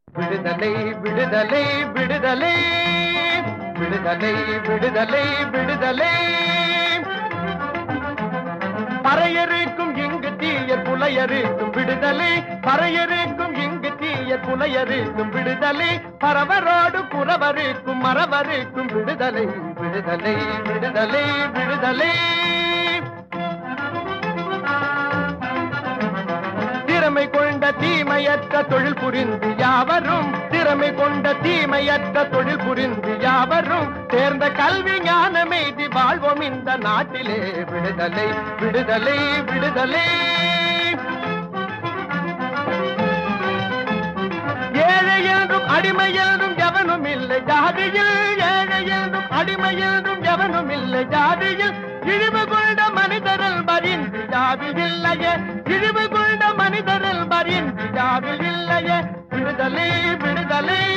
விடுதலை விடுதலை விடுதலை விடுதலை விடுதலை விடுதலை பறையருக்கும் இங்கு தீயர் புலையருக்கும் விடுதலை பறையருக்கும் இங்கு தீயர் புலையருக்கும் விடுதலை பரவரோடு குறவருக்கும் மறவருக்கும் விடுதலை விடுதலை விடுதலை விடுதலை திறமை கொண்ட தீமையற்ற தொழில் புரிந்து யாவரும் திறமை கொண்ட தீமையற்ற தொழில் புரிந்து யாவரும் தேர்ந்த கல்வி ஞானமெய்தி வாழ்வோம் இந்த நாட்டிலே விடுதலை விடுதலை விடுதலை ஏழை என்றும் அடிமை என்றும் எவனும் இல்லை ஜாதியில் ஏழை என்றும் அடிமை என்றும் எவனும் இல்லை ஜாதியில் இழிவு கொண்ட மனிதரல் பரிந்து ஜாதியில்லையே இழிவு கொண்ட மனிதரல் பரிந்து ஜாதியில்லையே விடுதலை விடுதலை